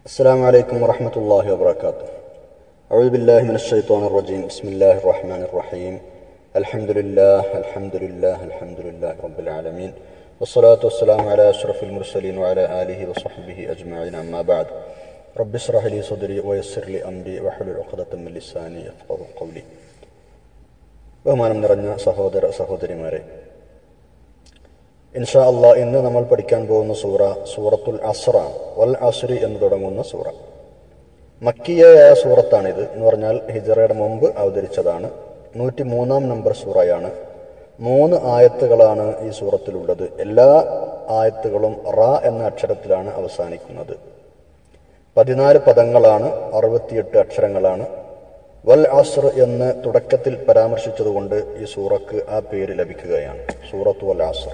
السلام عليكم ورحمة الله وبركاته أعوذ بالله من الشيطان الرجيم بسم الله الرحمن الرحيم الحمد لله الحمد لله الحمد لله رب العالمين والصلاة والسلام على أشرف المرسلين وعلى آله وصحبه أجمعين أما بعد رب اشرح لي صدري ويسر لي أمري واحلل عقدة من لساني يفقه قولي ബഹുമാനം നിറഞ്ഞ സഹോദര സഹോദരിമാരെ ഇൻഷാ അള്ളാ ഇന്ന് നമ്മൾ പഠിക്കാൻ പോകുന്ന സൂറ സൂറത്തുൽ അസ്റാണ് വൽ അസ്രി എന്ന് തുടങ്ങുന്ന സൂറ മക്കിയയായ സൂറത്താണിത് എന്ന് പറഞ്ഞാൽ ഹിജറയുടെ മുമ്പ് അവതരിച്ചതാണ് നൂറ്റി മൂന്നാം നമ്പർ സൂറയാണ് മൂന്ന് ആയത്തുകളാണ് ഈ സൂറത്തിലുള്ളത് എല്ലാ ആയത്തുകളും റ എന്ന അക്ഷരത്തിലാണ് അവസാനിക്കുന്നത് പതിനാല് പദങ്ങളാണ് അറുപത്തിയെട്ട് അക്ഷരങ്ങളാണ് വൽ അസ്ർ എന്ന് തുടക്കത്തിൽ പരാമർശിച്ചതുകൊണ്ട് ഈ സൂറക്ക് ആ പേര് ലഭിക്കുകയാണ് സൂറത്ത് വൽ അസ്ർ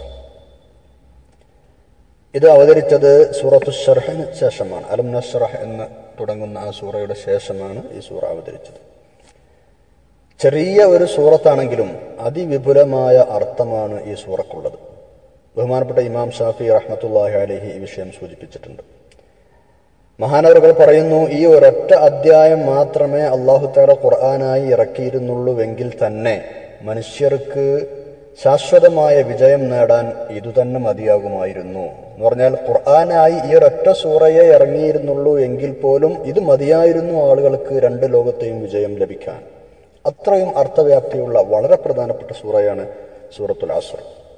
ഇത് അവതരിച്ചത് സൂറത്തു ഷർഹിന് ശേഷമാണ് അലം നഷ്റഹ് എന്ന് തുടങ്ങുന്ന ആ സൂറയുടെ ശേഷമാണ് ഈ സൂറ അവതരിച്ചത് ചെറിയ ഒരു സൂറത്താണെങ്കിലും അതിവിപുലമായ അർത്ഥമാണ് ഈ സൂറക്കുള്ളത് ബഹുമാനപ്പെട്ട ഇമാം ഷാഫി റഹ്മത്തുല്ലാഹി അലഹി ഈ വിഷയം സൂചിപ്പിച്ചിട്ടുണ്ട് മഹാനവറുകൾ പറയുന്നു ഈ ഒരൊറ്റ അധ്യായം മാത്രമേ അള്ളാഹു താല ഖുർആനായി ഇറക്കിയിരുന്നുള്ളൂവെങ്കിൽ തന്നെ മനുഷ്യർക്ക് ശാശ്വതമായ വിജയം നേടാൻ ഇതുതന്നെ മതിയാകുമായിരുന്നു എന്ന് പറഞ്ഞാൽ ഖുർആനായി ഈ ഒരൊറ്റ സൂറയെ ഇറങ്ങിയിരുന്നുള്ളൂ എങ്കിൽ പോലും ഇത് മതിയായിരുന്നു ആളുകൾക്ക് രണ്ട് ലോകത്തെയും വിജയം ലഭിക്കാൻ അത്രയും അർത്ഥവ്യാപ്തിയുള്ള വളരെ പ്രധാനപ്പെട്ട സൂറയാണ് സൂറത്തുൽ അസുർ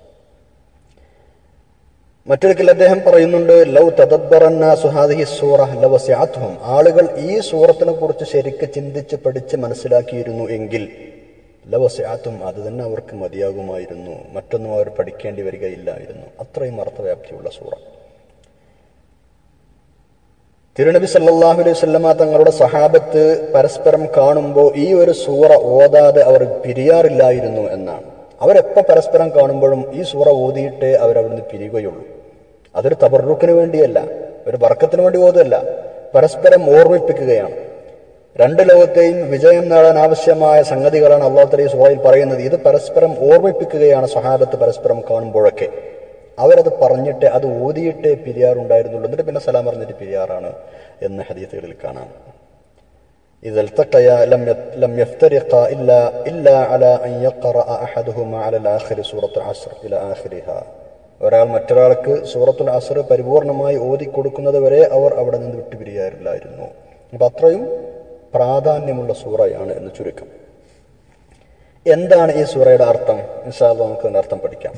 മറ്റൊരിക്കൽ അദ്ദേഹം പറയുന്നുണ്ട് ലൗ തദബ്ബറന്നാസുഹാദിഹി സൂറ ലവസ്യാത്വം ആളുകൾ ഈ സൂറത്തിനെ കുറിച്ച് ശരിക്ക് ചിന്തിച്ച് പഠിച്ച് മനസ്സിലാക്കിയിരുന്നു എങ്കിൽ ലവസ്യാത്വം അത് തന്നെ അവർക്ക് മതിയാകുമായിരുന്നു മറ്റൊന്നും അവർ പഠിക്കേണ്ടി വരികയില്ലായിരുന്നു അത്രയും അർത്ഥവ്യാപ്തിയുള്ള സൂറ തിരുനബി സല്ലാഹു അലൈഹി സ്വല്ലമ തങ്ങളുടെ സഹാബത്ത് പരസ്പരം കാണുമ്പോൾ ഈ ഒരു സൂറ ഓതാതെ അവർ പിരിയാറില്ലായിരുന്നു എന്നാണ് അവരെപ്പോ പരസ്പരം കാണുമ്പോഴും ഈ സൂറ ഓതിയിട്ടേ അവരവിടുന്ന് പിരിയുകയുള്ളൂ അതൊരു തബറുക്കിന് വേണ്ടിയല്ല ഒരു വർക്കത്തിന് വേണ്ടി ഓതല്ല പരസ്പരം ഓർമ്മിപ്പിക്കുകയാണ് രണ്ട് ലോകത്തെയും വിജയം നേടാൻ ആവശ്യമായ സംഗതികളാണ് അള്ളാഹു തലി സുഹയിൽ പറയുന്നത് ഇത് പരസ്പരം ഓർമ്മിപ്പിക്കുകയാണ് സഹാബത്ത് പരസ്പരം കാണുമ്പോഴൊക്കെ അവരത് പറഞ്ഞിട്ട് അത് ഓതിയിട്ടേ പിരിയാറുണ്ടായിരുന്നുള്ളൂ എന്നിട്ട് പിന്നെ സലാം പറഞ്ഞിട്ട് പിരിയാറാണ് എന്ന് ഹദീസുകളിൽ കാണാം إذا التقيا لم لم يفترقا إلا إلا على أن يقرأ أحدهما على الآخر سورة العصر إلى آخرها ഒരാൾ മറ്റൊരാൾക്ക് സൂറത്തുൽ അസർ പരിപൂർണമായി ഓതി കൊടുക്കുന്നത് വരെ അവർ അവിടെ നിന്ന് വിട്ടുപിരിയാറില്ലായിരുന്നു അപ്പം അത്രയും പ്രാധാന്യമുള്ള സൂറയാണ് എന്ന് ചുരുക്കം എന്താണ് ഈ സൂറയുടെ അർത്ഥം ഇൻഷാല്ല നമുക്ക് അതിന്റെ അർത്ഥം പഠിക്കാം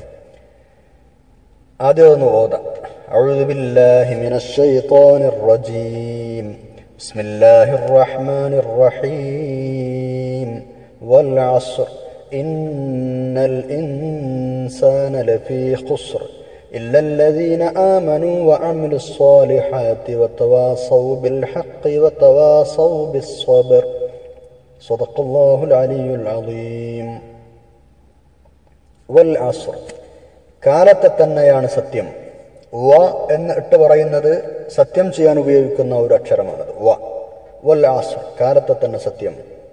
ആദ്യം ഒന്ന് ഓതാം أعوذ بالله من الشيطان الرجيم بسم الله الرحمن الرحيم والعصر إن الإنسان لفي خسر إلا الذين آمنوا وعملوا الصالحات وتواصوا بالحق وتواصوا بالصبر صدق الله العلي العظيم والعصر കാലത്തെ തന്നെയാണ് സത്യം വ എന്ന് ഇട്ട് പറയുന്നത് സത്യം ചെയ്യാൻ ഉപയോഗിക്കുന്ന ഒരു അക്ഷരമാണത് വ വൽ ആസർ കാലത്തെ തന്നെ സത്യം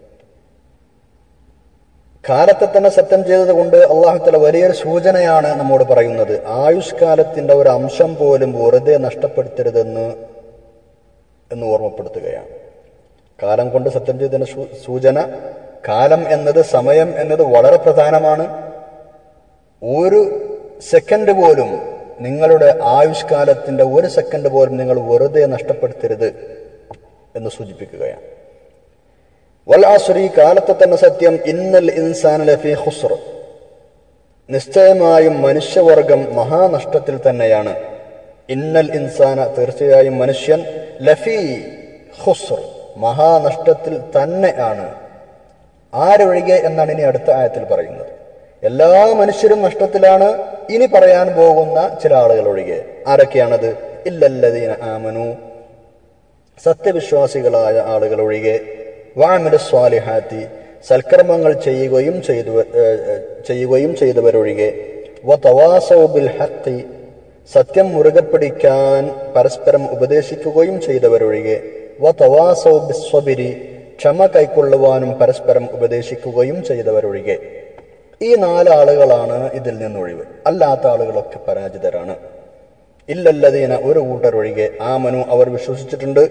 കാലത്തെ തന്നെ സത്യം ചെയ്തത് കൊണ്ട് അള്ളാഹുത്തല വലിയൊരു സൂചനയാണ് നമ്മോട് പറയുന്നത് ആയുഷ്കാലത്തിന്റെ ഒരു അംശം പോലും വെറുതെ നഷ്ടപ്പെടുത്തരുതെന്ന് എന്ന് ഓർമ്മപ്പെടുത്തുകയാണ് കാലം കൊണ്ട് സത്യം ചെയ്തതിന്റെ സൂചന കാലം എന്നത് സമയം എന്നത് വളരെ പ്രധാനമാണ് ഒരു സെക്കൻഡ് പോലും നിങ്ങളുടെ ആയുഷ്കാലത്തിന്റെ ഒരു സെക്കൻഡ് പോലും നിങ്ങൾ വെറുതെ നഷ്ടപ്പെടുത്തരുത് എന്ന് സൂചിപ്പിക്കുകയാണ് വലാസുരി കാലത്തെ തന്നെ സത്യം ഇന്നൽ ഇൻസാൻ ലഫി ഹുസ്ർ നിശ്ചയമായും മനുഷ്യവർഗം മഹാനഷ്ടത്തിൽ തന്നെയാണ് ഇന്നൽ ഇൻസാന തീർച്ചയായും മനുഷ്യൻ ലഫി ഹുസ്ർ മഹാനഷ്ടത്തിൽ തന്നെ ആണ് ആരൊഴികെ എന്നാണ് ഇനി അടുത്ത ആയത്തിൽ പറയുന്നത് എല്ലാ മനുഷ്യരും നഷ്ടത്തിലാണ് ഇനി പറയാൻ പോകുന്ന ചില ആളുകൾ ഒഴികെ ആരൊക്കെയാണത് ഇല്ലല്ലതീന ആമനു സത്യവിശ്വാസികളായ ആളുകൾ ഒഴികെ വാമില സ്വാലിഹാത്തി സൽക്കർമ്മങ്ങൾ ചെയ്യുകയും ചെയ്തു ചെയ്യുകയും ചെയ്തവരൊഴികെ ബിൽ ഹത്തി സത്യം മുറുകെ പിടിക്കാൻ പരസ്പരം ഉപദേശിക്കുകയും ചെയ്തവരൊഴികെ ബിസ്വബിരി ക്ഷമ കൈക്കൊള്ളുവാനും പരസ്പരം ഉപദേശിക്കുകയും ചെയ്തവരൊഴികെ ഈ നാലാളുകളാണ് ഇതിൽ നിന്നൊഴിവ് അല്ലാത്ത ആളുകളൊക്കെ പരാജിതരാണ് ഇല്ലല്ലതീന ഒരു കൂട്ടർ ഒഴികെ ആമനു അവർ വിശ്വസിച്ചിട്ടുണ്ട്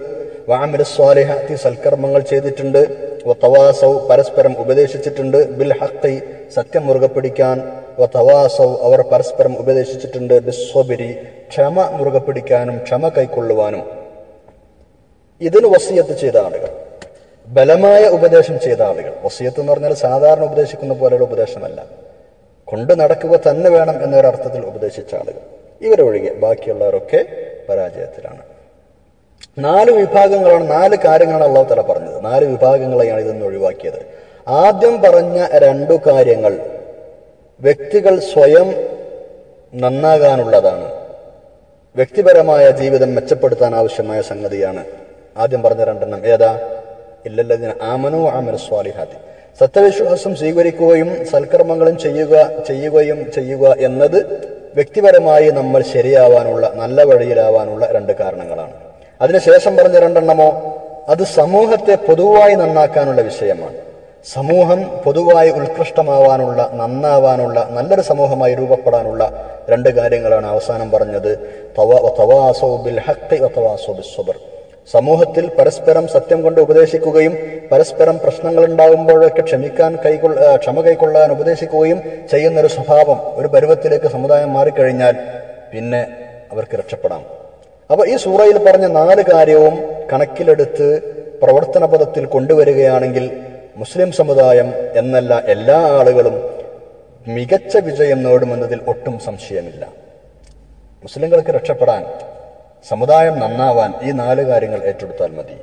വാമിരസ്വാലിഹത്തി സൽക്കർമ്മങ്ങൾ ചെയ്തിട്ടുണ്ട് വത്തവാസൗ പരസ്പരം ഉപദേശിച്ചിട്ടുണ്ട് ബിൽ ഹക്കി സത്യം മുറുകെ പിടിക്കാൻ വത്തവാസൗ അവർ പരസ്പരം ഉപദേശിച്ചിട്ടുണ്ട് ബിസ്വബിരി ക്ഷമ മുറുകെ പിടിക്കാനും ക്ഷമ കൈക്കൊള്ളുവാനും ഇതിന് വസിയത്ത് ചെയ്ത ആളുകൾ ബലമായ ഉപദേശം ചെയ്ത ആളുകൾ വസിയത്ത് എന്ന് പറഞ്ഞാൽ സാധാരണ ഉപദേശിക്കുന്ന പോലെയുള്ള ഉപദേശമല്ല കൊണ്ട് നടക്കുക തന്നെ വേണം എന്നൊരർത്ഥത്തിൽ ഉപദേശിച്ച ആളുകൾ ഇവരൊഴികെ ബാക്കിയുള്ളവരൊക്കെ പരാജയത്തിലാണ് നാല് വിഭാഗങ്ങളാണ് നാല് കാര്യങ്ങളാണ് അള്ളാഹു തല പറഞ്ഞത് നാല് വിഭാഗങ്ങളെയാണ് ഇതൊന്ന് ഒഴിവാക്കിയത് ആദ്യം പറഞ്ഞ രണ്ടു കാര്യങ്ങൾ വ്യക്തികൾ സ്വയം നന്നാകാനുള്ളതാണ് വ്യക്തിപരമായ ജീവിതം മെച്ചപ്പെടുത്താൻ ആവശ്യമായ സംഗതിയാണ് ആദ്യം പറഞ്ഞ രണ്ടെണ്ണം ഏതാ ഇല്ലല്ലതിന് ആമനു ആമന സ്വാലിഹാത്തി സത്യവിശ്വാസം സ്വീകരിക്കുകയും സൽക്കർമ്മങ്ങളും ചെയ്യുക ചെയ്യുകയും ചെയ്യുക എന്നത് വ്യക്തിപരമായി നമ്മൾ ശരിയാവാനുള്ള നല്ല വഴിയിലാവാനുള്ള രണ്ട് കാരണങ്ങളാണ് അതിനുശേഷം പറഞ്ഞ രണ്ടെണ്ണമോ അത് സമൂഹത്തെ പൊതുവായി നന്നാക്കാനുള്ള വിഷയമാണ് സമൂഹം പൊതുവായി ഉത്കൃഷ്ടമാവാനുള്ള നന്നാവാനുള്ള നല്ലൊരു സമൂഹമായി രൂപപ്പെടാനുള്ള രണ്ട് കാര്യങ്ങളാണ് അവസാനം പറഞ്ഞത് തവ- തവാസൗ ബിൽ ഹഖ് വതവാസൗ ബിസ്സബ്ർ. സമൂഹത്തിൽ പരസ്പരം സത്യം കൊണ്ട് ഉപദേശിക്കുകയും പരസ്പരം പ്രശ്നങ്ങൾ ഉണ്ടാകുമ്പോഴൊക്കെ ക്ഷമിക്കാൻ കൈകൊള്ള ആ, ക്ഷമ കൈക്കൊള്ളാൻ ഉപദേശിക്കുകയും ചെയ്യുന്നൊരു സ്വഭാവം ഒരു പരുവത്തിലേക്ക് സമുദായം മാറിക്കഴിഞ്ഞാൽ പിന്നെ അവർക്ക് രക്ഷപ്പെടാം അപ്പൊ ഈ സൂറയിൽ പറഞ്ഞ നാല് കാര്യവും കണക്കിലെടുത്ത് പ്രവർത്തന പദത്തിൽ കൊണ്ടുവരികയാണെങ്കിൽ മുസ്ലിം സമുദായം എന്നല്ല എല്ലാ ആളുകളും മികച്ച വിജയം നേടുമെന്നതിൽ ഒട്ടും സംശയമില്ല മുസ്ലിങ്ങൾക്ക് രക്ഷപ്പെടാൻ സമുദായം നന്നാവാൻ ഈ നാല് കാര്യങ്ങൾ ഏറ്റെടുത്താൽ മതി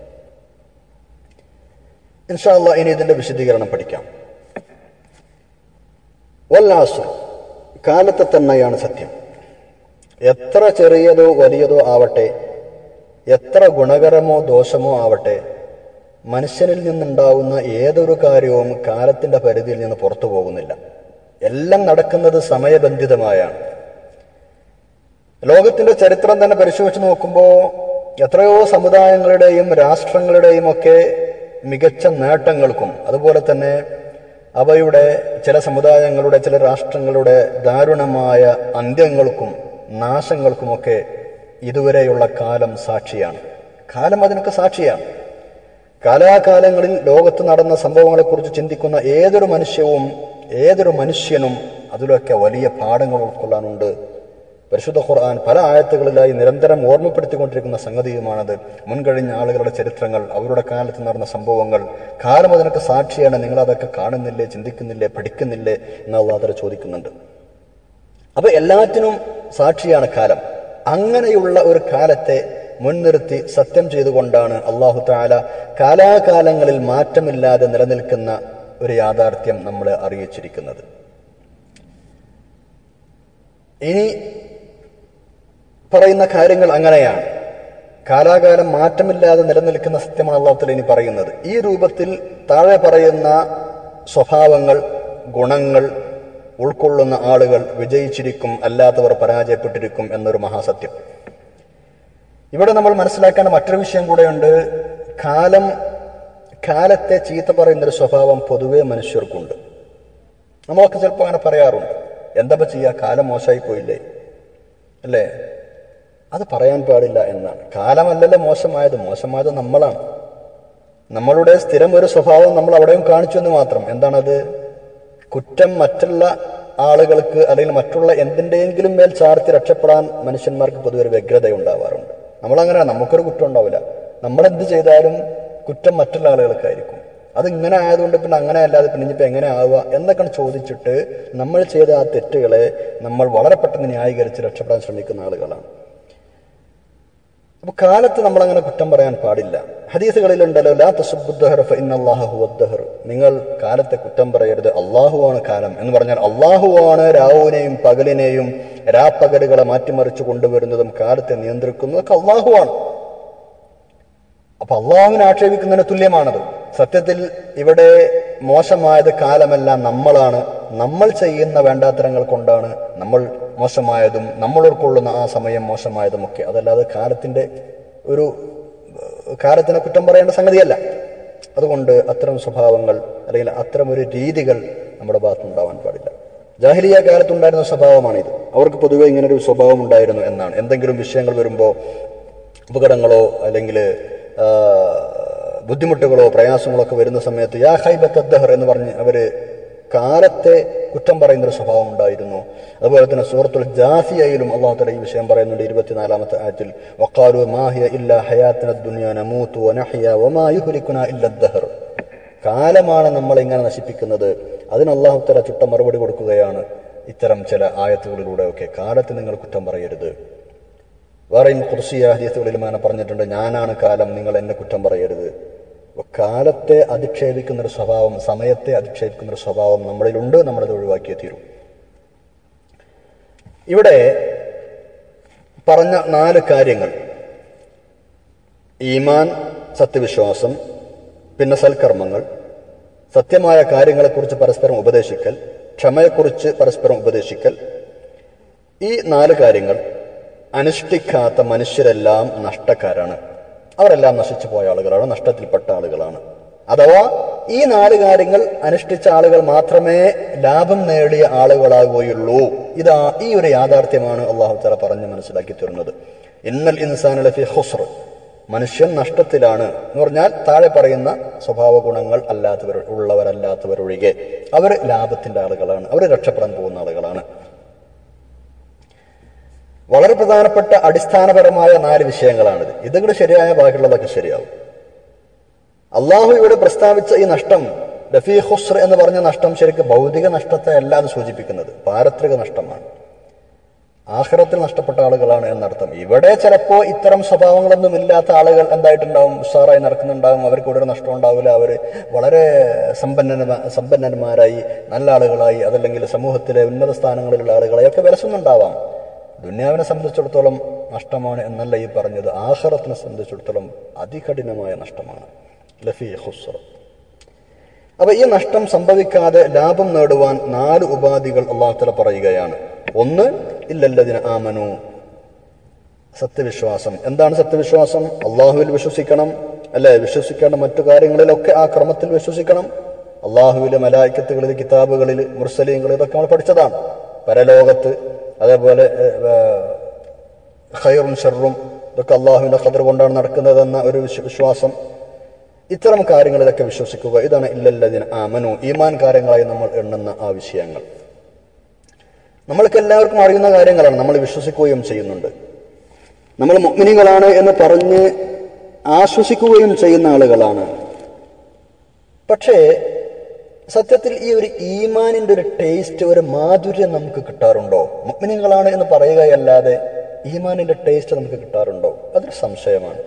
ഇൻഷാല്ല ഇനി ഇതിന്റെ വിശദീകരണം പഠിക്കാം വല്ലാസുർ കാലത്തെ തന്നെയാണ് സത്യം എത്ര ചെറിയതോ വലിയതോ ആവട്ടെ എത്ര ഗുണകരമോ ദോഷമോ ആവട്ടെ മനുഷ്യനിൽ നിന്നുണ്ടാവുന്ന ഏതൊരു കാര്യവും കാലത്തിന്റെ പരിധിയിൽ നിന്ന് പുറത്തു പോകുന്നില്ല എല്ലാം നടക്കുന്നത് സമയബന്ധിതമായാണ് ലോകത്തിന്റെ ചരിത്രം തന്നെ പരിശോധിച്ച് നോക്കുമ്പോൾ എത്രയോ സമുദായങ്ങളുടെയും രാഷ്ട്രങ്ങളുടെയും ഒക്കെ മികച്ച നേട്ടങ്ങൾക്കും അതുപോലെ തന്നെ അവയുടെ ചില സമുദായങ്ങളുടെ ചില രാഷ്ട്രങ്ങളുടെ ദാരുണമായ അന്ത്യങ്ങൾക്കും നാശങ്ങൾക്കുമൊക്കെ ഇതുവരെയുള്ള കാലം സാക്ഷിയാണ് കാലം അതിനൊക്കെ സാക്ഷിയാണ് കാലാകാലങ്ങളിൽ ലോകത്ത് നടന്ന സംഭവങ്ങളെക്കുറിച്ച് ചിന്തിക്കുന്ന ഏതൊരു മനുഷ്യവും ഏതൊരു മനുഷ്യനും അതിലൊക്കെ വലിയ പാഠങ്ങൾ ഉൾക്കൊള്ളാനുണ്ട് പരിശുദ്ധ ഖുർആൻ പല ആയത്തുകളിലായി നിരന്തരം ഓർമ്മപ്പെടുത്തിക്കൊണ്ടിരിക്കുന്ന സംഗതിയുമാണത് മുൻകഴിഞ്ഞ ആളുകളുടെ ചരിത്രങ്ങൾ അവരുടെ കാലത്ത് നടന്ന സംഭവങ്ങൾ കാലം അതിനൊക്കെ സാക്ഷിയാണ് നിങ്ങൾ അതൊക്കെ കാണുന്നില്ലേ ചിന്തിക്കുന്നില്ലേ പഠിക്കുന്നില്ലേ എന്ന് അള്ളാഹ് ചോദിക്കുന്നുണ്ട് അപ്പൊ എല്ലാറ്റിനും സാക്ഷിയാണ് കാലം അങ്ങനെയുള്ള ഒരു കാലത്തെ മുൻനിർത്തി സത്യം ചെയ്തുകൊണ്ടാണ് അള്ളാഹു താല കാലാകാലങ്ങളിൽ മാറ്റമില്ലാതെ നിലനിൽക്കുന്ന ഒരു യാഥാർത്ഥ്യം നമ്മളെ അറിയിച്ചിരിക്കുന്നത് ഇനി പറയുന്ന കാര്യങ്ങൾ അങ്ങനെയാണ് കാലാകാലം മാറ്റമില്ലാതെ നിലനിൽക്കുന്ന സത്യമാണ് അള്ളാഹുത്തല ഇനി പറയുന്നത് ഈ രൂപത്തിൽ താഴെ പറയുന്ന സ്വഭാവങ്ങൾ ഗുണങ്ങൾ ഉൾക്കൊള്ളുന്ന ആളുകൾ വിജയിച്ചിരിക്കും അല്ലാത്തവർ പരാജയപ്പെട്ടിരിക്കും എന്നൊരു മഹാസത്യം ഇവിടെ നമ്മൾ മനസ്സിലാക്കേണ്ട മറ്റൊരു വിഷയം കൂടെയുണ്ട് കാലം കാലത്തെ ചീത്ത പറയുന്നൊരു സ്വഭാവം പൊതുവെ മനുഷ്യർക്കുണ്ട് നമ്മളൊക്കെ ചിലപ്പോൾ അങ്ങനെ പറയാറുണ്ട് എന്താ ചെയ്യുക കാലം മോശമായി പോയില്ലേ അല്ലേ അത് പറയാൻ പാടില്ല എന്നാണ് കാലമല്ലല്ലോ മോശമായത് മോശമായത് നമ്മളാണ് നമ്മളുടെ സ്ഥിരം ഒരു സ്വഭാവം നമ്മൾ അവിടെയും കാണിച്ചു എന്ന് മാത്രം എന്താണത് കുറ്റം മറ്റുള്ള ആളുകൾക്ക് അല്ലെങ്കിൽ മറ്റുള്ള എന്തിൻ്റെയെങ്കിലും മേൽ ചാർത്തി രക്ഷപ്പെടാൻ മനുഷ്യന്മാർക്ക് പൊതുവെ ഒരു വ്യഗ്രത ഉണ്ടാവാറുണ്ട് നമ്മളങ്ങനെ നമുക്കൊരു കുറ്റം ഉണ്ടാവില്ല നമ്മൾ എന്ത് ചെയ്താലും കുറ്റം മറ്റുള്ള ആളുകൾക്കായിരിക്കും അത് ഇങ്ങനെ ആയതുകൊണ്ട് പിന്നെ അങ്ങനെ അല്ലാതെ പിന്നെ ഇനിയിപ്പോൾ എങ്ങനെ ആവുക എന്നൊക്കെ ചോദിച്ചിട്ട് നമ്മൾ ചെയ്ത ആ തെറ്റുകളെ നമ്മൾ വളരെ പെട്ടെന്ന് ന്യായീകരിച്ച് രക്ഷപ്പെടാൻ ശ്രമിക്കുന്ന ആളുകളാണ് അപ്പൊ കാലത്ത് നമ്മൾ അങ്ങനെ കുറ്റം പറയാൻ പാടില്ല ഹദീസുകളിലുണ്ടല്ലോ ലാ തസുബുദ്ദഹർ ഹുവദ്ദഹർ നിങ്ങൾ കാലത്തെ കുറ്റം പറയരുത് അള്ളാഹുവാണ് കാലം എന്ന് പറഞ്ഞാൽ അള്ളാഹുവാണ് രാവുവിനെയും പകലിനെയും രാപ്പകലുകളെ മാറ്റിമറിച്ചു കൊണ്ടുവരുന്നതും കാലത്തെ നിയന്ത്രിക്കുന്നതൊക്കെ അള്ളാഹുവാണ് അപ്പൊ അള്ളാഹുവിനെ ആക്ഷേപിക്കുന്നതിന് തുല്യമാണത് സത്യത്തിൽ ഇവിടെ മോശമായത് കാലമല്ല നമ്മളാണ് നമ്മൾ ചെയ്യുന്ന വേണ്ടാത്തരങ്ങൾ കൊണ്ടാണ് നമ്മൾ മോശമായതും നമ്മൾ ഉൾക്കൊള്ളുന്ന ആ സമയം മോശമായതും ഒക്കെ അതല്ലാതെ കാലത്തിന്റെ ഒരു ഏഹ്, കാലത്തിനെ കുറ്റം പറയേണ്ട സംഗതിയല്ല അതുകൊണ്ട് അത്തരം സ്വഭാവങ്ങൾ അല്ലെങ്കിൽ അത്തരം ഒരു രീതികൾ നമ്മുടെ ഭാഗത്തുനിന്നുണ്ടാവാൻ പാടില്ല ജാഹിലിയ കാലത്തുണ്ടായിരുന്ന സ്വഭാവമാണിത് അവർക്ക് പൊതുവെ ഇങ്ങനെ ഒരു സ്വഭാവം ഉണ്ടായിരുന്നു എന്നാണ് എന്തെങ്കിലും വിഷയങ്ങൾ വരുമ്പോൾ അപകടങ്ങളോ അല്ലെങ്കിൽ ആ, ബുദ്ധിമുട്ടുകളോ പ്രയാസങ്ങളോ ഒക്കെ വരുന്ന സമയത്ത് യാ ഹൈബത്തദ്ദഹർ എന്ന് പറഞ്ഞ് അവര് കാലത്തെ കുറ്റം പറയുന്ന ഒരു സ്വഭാവം ഉണ്ടായിരുന്നു അതുപോലെ തന്നെ സൂറത്തുൽ ജാസിയയിലും അള്ളാഹു തല ഈ വിഷയം പറയുന്നുണ്ട് ഇരുപത്തിനാലാമത്തെ ആയത്തിൽ വക്കാലു മാഹിയ ഇല്ല ഹയാത്തിന ദുനിയ നമൂത്തു വനഹിയ വമാ യുഹ്ലിക്കുന ഇല്ല ദഹർ കാലമാണ് നമ്മൾ ഇങ്ങനെ നശിപ്പിക്കുന്നത് അതിന് അള്ളാഹു തല ചുട്ട മറുപടി കൊടുക്കുകയാണ് ഇത്തരം ചില ആയത്തുകളിലൂടെ ഒക്കെ കാലത്ത് നിങ്ങൾ കുറ്റം പറയരുത് വേറെയും കുർസിയ ഹദീസുകളിൽ മാന പറഞ്ഞിട്ടുണ്ട് ഞാനാണ് കാലം നിങ്ങൾ എന്നെ കുറ്റം പറയരുത് അപ്പൊ കാലത്തെ അധിക്ഷേപിക്കുന്ന ഒരു സ്വഭാവം സമയത്തെ അധിക്ഷേപിക്കുന്ന ഒരു സ്വഭാവം നമ്മളിലുണ്ട് നമ്മളത് ഒഴിവാക്കിയേ തീരും ഇവിടെ പറഞ്ഞ നാല് കാര്യങ്ങൾ ഈമാൻ സത്യവിശ്വാസം പിന്നെ സൽക്കർമ്മങ്ങൾ സത്യമായ കാര്യങ്ങളെക്കുറിച്ച് പരസ്പരം ഉപദേശിക്കൽ ക്ഷമയെക്കുറിച്ച് പരസ്പരം ഉപദേശിക്കൽ ഈ നാല് കാര്യങ്ങൾ അനുഷ്ഠിക്കാത്ത മനുഷ്യരെല്ലാം നഷ്ടക്കാരാണ് അവരെല്ലാം നശിച്ചു പോയ ആളുകളാണ് നഷ്ടത്തിൽപ്പെട്ട ആളുകളാണ് അഥവാ ഈ നാല് കാര്യങ്ങൾ അനുഷ്ഠിച്ച ആളുകൾ മാത്രമേ ലാഭം നേടിയ ആളുകളാകുകയുള്ളൂ ഇതാ ഈ ഒരു യാഥാർത്ഥ്യമാണ് അള്ളാഹു തല പറഞ്ഞ് മനസ്സിലാക്കി തരുന്നത് ഇന്നൽ ഇൻസാൻ ലഫി ഹുസ്ർ മനുഷ്യൻ നഷ്ടത്തിലാണ് എന്ന് പറഞ്ഞാൽ താഴെ പറയുന്ന സ്വഭാവ ഗുണങ്ങൾ അല്ലാത്തവർ ഉള്ളവരല്ലാത്തവരൊഴികെ അവർ ലാഭത്തിന്റെ ആളുകളാണ് അവർ രക്ഷപ്പെടാൻ പോകുന്ന ആളുകളാണ് വളരെ പ്രധാനപ്പെട്ട അടിസ്ഥാനപരമായ നാല് വിഷയങ്ങളാണിത് ഇതുകൂടെ ശരിയായ ബാക്കിയുള്ളതൊക്കെ ശരിയാവും അള്ളാഹു ഇവിടെ പ്രസ്താവിച്ച ഈ നഷ്ടം ലഫീ ഹുസ്ർ എന്ന് പറഞ്ഞ നഷ്ടം ശരിക്കും ഭൗതിക നഷ്ടത്തെ അല്ല അത് സൂചിപ്പിക്കുന്നത് പാരത്രിക നഷ്ടമാണ് ആഹ്റത്തിൽ നഷ്ടപ്പെട്ട ആളുകളാണ് എന്നർത്ഥം ഇവിടെ ചിലപ്പോ ഇത്തരം സ്വഭാവങ്ങളൊന്നും ഇല്ലാത്ത ആളുകൾ എന്തായിട്ടുണ്ടാവും ഉഷാറായി നടക്കുന്നുണ്ടാവും അവർക്ക് ഇവിടെ ഒരു നഷ്ടം ഉണ്ടാവില്ല അവർ വളരെ സമ്പന്നന സമ്പന്നന്മാരായി നല്ല ആളുകളായി അതല്ലെങ്കിൽ സമൂഹത്തിലെ ഉന്നത സ്ഥാനങ്ങളിലുള്ള ആളുകളായി ഒക്കെ വിലസുന്നുണ്ടാവാം ദുന്യാവിനെ സംബന്ധിച്ചിടത്തോളം നഷ്ടമാണ് എന്നല്ല ഈ പറഞ്ഞത് ആഹ്റത്തിനെ സംബന്ധിച്ചിടത്തോളം അതികഠിനമായ നഷ്ടമാണ് ലഫി ഹുസ്ര അപ്പൊ ഈ നഷ്ടം സംഭവിക്കാതെ ലാഭം നേടുവാൻ നാല് ഉപാധികൾ അള്ളാഹുത്തല പറയുകയാണ് ഒന്ന് ഇല്ലല്ലതിന് ആമനു സത്യവിശ്വാസം എന്താണ് സത്യവിശ്വാസം അള്ളാഹുവിൽ വിശ്വസിക്കണം അല്ലെ വിശ്വസിക്കേണ്ട മറ്റു കാര്യങ്ങളിലൊക്കെ ആ ക്രമത്തിൽ വിശ്വസിക്കണം അള്ളാഹുവിലെ മലായിക്കത്തുകളിൽ കിതാബുകളിൽ മുർസലീങ്ങളിൽ ഇതൊക്കെ നമ്മൾ പഠിച്ചതാണ് പരലോകത്ത് അതേപോലെ ഖൈറും ഷെറും ഇതൊക്കെ അള്ളാഹുവിന്റെ ഖദർ കൊണ്ടാണ് നടക്കുന്നതെന്ന ഒരു വിശ്വ- വിശ്വാസം ഇത്തരം കാര്യങ്ങളിലൊക്കെ വിശ്വസിക്കുക ഇതാണ് ഇല്ലല്ലതിന് ആമനു ഈമാൻ കാര്യങ്ങളായി നമ്മൾ എണ്ണുന്ന ആ വിഷയങ്ങൾ നമ്മൾക്ക് എല്ലാവർക്കും അറിയുന്ന കാര്യങ്ങളാണ് നമ്മൾ വിശ്വസിക്കുകയും ചെയ്യുന്നുണ്ട് നമ്മൾ മുഗ്മിനികളാണ് എന്ന് പറഞ്ഞ് ആശ്വസിക്കുകയും ചെയ്യുന്ന ആളുകളാണ് പക്ഷേ സത്യത്തിൽ ഈ ഒരു ഈമാനിന്റെ ഒരു ടേസ്റ്റ് ഒരു മാധുര്യം നമുക്ക് കിട്ടാറുണ്ടോ മുഗ്മിനികളാണ് എന്ന് പറയുകയല്ലാതെ ഈമാനിന്റെ ടേസ്റ്റ് നമുക്ക് കിട്ടാറുണ്ടോ അതൊരു സംശയമാണ്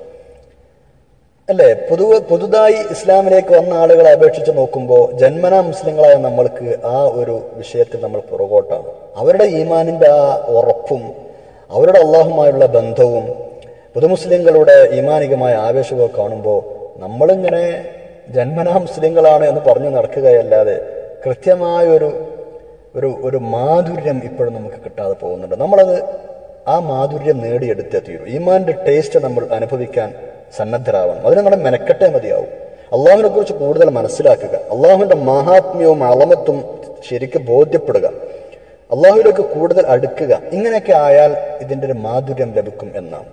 അല്ലേ പൊതുവ പുതുതായി ഇസ്ലാമിലേക്ക് വന്ന ആളുകളെ അപേക്ഷിച്ച് നോക്കുമ്പോൾ ജന്മനാ മുസ്ലിങ്ങളായ നമ്മൾക്ക് ആ ഒരു വിഷയത്തിൽ നമ്മൾ പുറകോട്ടാണ് അവരുടെ ഈമാനിന്റെ ആ ഉറപ്പും അവരുടെ അള്ളാഹുമായുള്ള ബന്ധവും പുതുമുസ്ലിങ്ങളുടെ ഈമാനികമായ ആവേശവും കാണുമ്പോൾ നമ്മളിങ്ങനെ ജന്മനാ മുസ്ലിങ്ങളാണ് എന്ന് പറഞ്ഞു നടക്കുകയല്ലാതെ കൃത്യമായ ഒരു ഒരു ഒരു മാധുര്യം ഇപ്പോഴും നമുക്ക് കിട്ടാതെ പോകുന്നുണ്ട് നമ്മളത് ആ മാധുര്യം നേടിയെടുത്തേ തീരൂ ഈമാന്റെ ടേസ്റ്റ് നമ്മൾ അനുഭവിക്കാൻ സന്നദ്ധരാവണം അതിന് നമ്മുടെ മെനക്കെട്ടേ മതിയാവും അള്ളാഹുവിനെ കുറിച്ച് കൂടുതൽ മനസ്സിലാക്കുക അള്ളാഹുവിന്റെ മഹാത്മ്യവും അളമത്തും ശരിക്കും ബോധ്യപ്പെടുക അള്ളാഹുവിലേക്ക് കൂടുതൽ അടുക്കുക ഇങ്ങനെയൊക്കെ ആയാൽ ഇതിന്റെ ഒരു മാധുര്യം ലഭിക്കും എന്നാണ്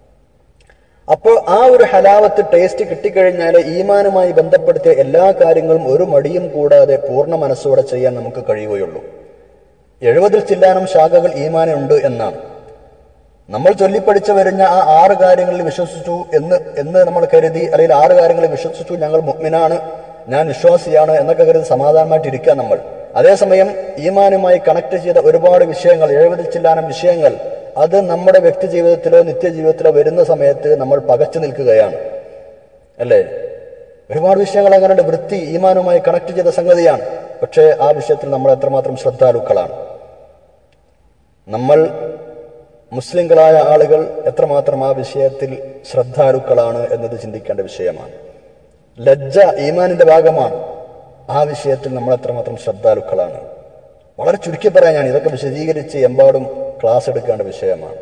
അപ്പോൾ ആ ഒരു ഹലാവത്ത് ടേസ്റ്റ് കിട്ടിക്കഴിഞ്ഞാൽ ഈമാനുമായി ബന്ധപ്പെടുത്തിയ എല്ലാ കാര്യങ്ങളും ഒരു മടിയും കൂടാതെ പൂർണ്ണ മനസ്സോടെ ചെയ്യാൻ നമുക്ക് കഴിയുകയുള്ളൂ എഴുപതിൽ ചില്ലാനം ശാഖകൾ ഈമാനുണ്ട് എന്നാണ് നമ്മൾ ചൊല്ലിപ്പടിച്ചു വരുന്ന ആ ആറ് കാര്യങ്ങളിൽ വിശ്വസിച്ചു എന്ന് എന്ന് നമ്മൾ കരുതി അല്ലെങ്കിൽ ആറ് കാര്യങ്ങളിൽ വിശ്വസിച്ചു ഞങ്ങൾ മുഗ്മിനാണ് ഞാൻ വിശ്വാസിയാണ് എന്നൊക്കെ കരുതി സമാധാനമായിട്ടിരിക്കുക നമ്മൾ അതേസമയം ഈമാനുമായി കണക്ട് ചെയ്ത ഒരുപാട് വിഷയങ്ങൾ എഴുപതിൽ ചില്ലാനം വിഷയങ്ങൾ അത് നമ്മുടെ വ്യക്തി ജീവിതത്തിലോ നിത്യജീവിതത്തിലോ വരുന്ന സമയത്ത് നമ്മൾ പകച്ചു നിൽക്കുകയാണ് അല്ലേ ഒരുപാട് വിഷയങ്ങൾ അങ്ങനെ വൃത്തി ഈമാനുമായി കണക്ട് ചെയ്ത സംഗതിയാണ് പക്ഷേ ആ വിഷയത്തിൽ നമ്മൾ എത്രമാത്രം ശ്രദ്ധാലുക്കളാണ് നമ്മൾ മുസ്ലിങ്ങളായ ആളുകൾ എത്രമാത്രം ആ വിഷയത്തിൽ ശ്രദ്ധാലുക്കളാണ് എന്നത് ചിന്തിക്കേണ്ട വിഷയമാണ് ലജ്ജ ഈമാനിന്റെ ഭാഗമാണ് ആ വിഷയത്തിൽ നമ്മൾ എത്രമാത്രം ശ്രദ്ധാലുക്കളാണ് വളരെ ചുരുക്കി പറയാൻ ഞാൻ ഇതൊക്കെ വിശദീകരിച്ച് എമ്പാടും ക്ലാസ് എടുക്കേണ്ട വിഷയമാണ്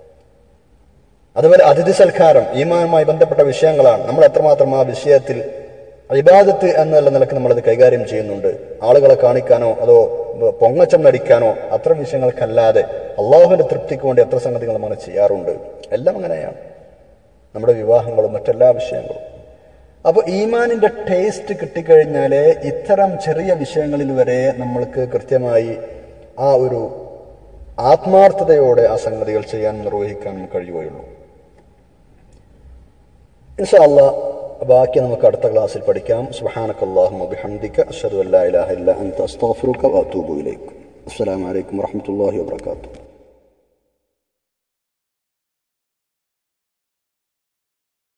അതുപോലെ അതിഥി സൽക്കാരം ഈമാനുമായി ബന്ധപ്പെട്ട വിഷയങ്ങളാണ് നമ്മൾ എത്രമാത്രം ആ വിഷയത്തിൽ ഇബാദത്ത് എന്നുള്ള നിലക്ക് നമ്മളത് കൈകാര്യം ചെയ്യുന്നുണ്ട് ആളുകളെ കാണിക്കാനോ അതോ പൊങ്ങച്ചം നടിക്കാനോ അത്തരം വിഷയങ്ങൾക്കല്ലാതെ അള്ളാഹുവിന്റെ തൃപ്തിക്ക് വേണ്ടി എത്ര സംഗതികൾ നമ്മൾ ചെയ്യാറുണ്ട് എല്ലാം അങ്ങനെയാണ് നമ്മുടെ വിവാഹങ്ങളും മറ്റെല്ലാ വിഷയങ്ങളും അപ്പോൾ ഈമാനിന്റെ ടേസ്റ്റ് കിട്ടിക്കഴിഞ്ഞാലേ ഇത്തരം ചെറിയ വിഷയങ്ങളിൽ വരെ നമ്മൾക്ക് കൃത്യമായി ആ ഒരു ആത്മാർത്ഥതയോടെ ആ സംഗതികൾ ചെയ്യാൻ നിർവഹിക്കാനും കഴിയുകയുള്ളൂ ഇൻഷാല്ല ബാക്കി നമുക്ക് അടുത്ത ക്ലാസ്സിൽ പഠിക്കാം സുബ്ഹാനക്കല്ലാഹുമ്മ വബിഹംദിക അഷ്ഹദു അല്ലാ ഇലാഹ ഇല്ല അൻത അസ്തഗ്ഫിറുക വഅതൂബു ഇലൈക് അസ്സലാമു അലൈക്കും വറഹ്മത്തുള്ളാഹി വബറകാതുഹു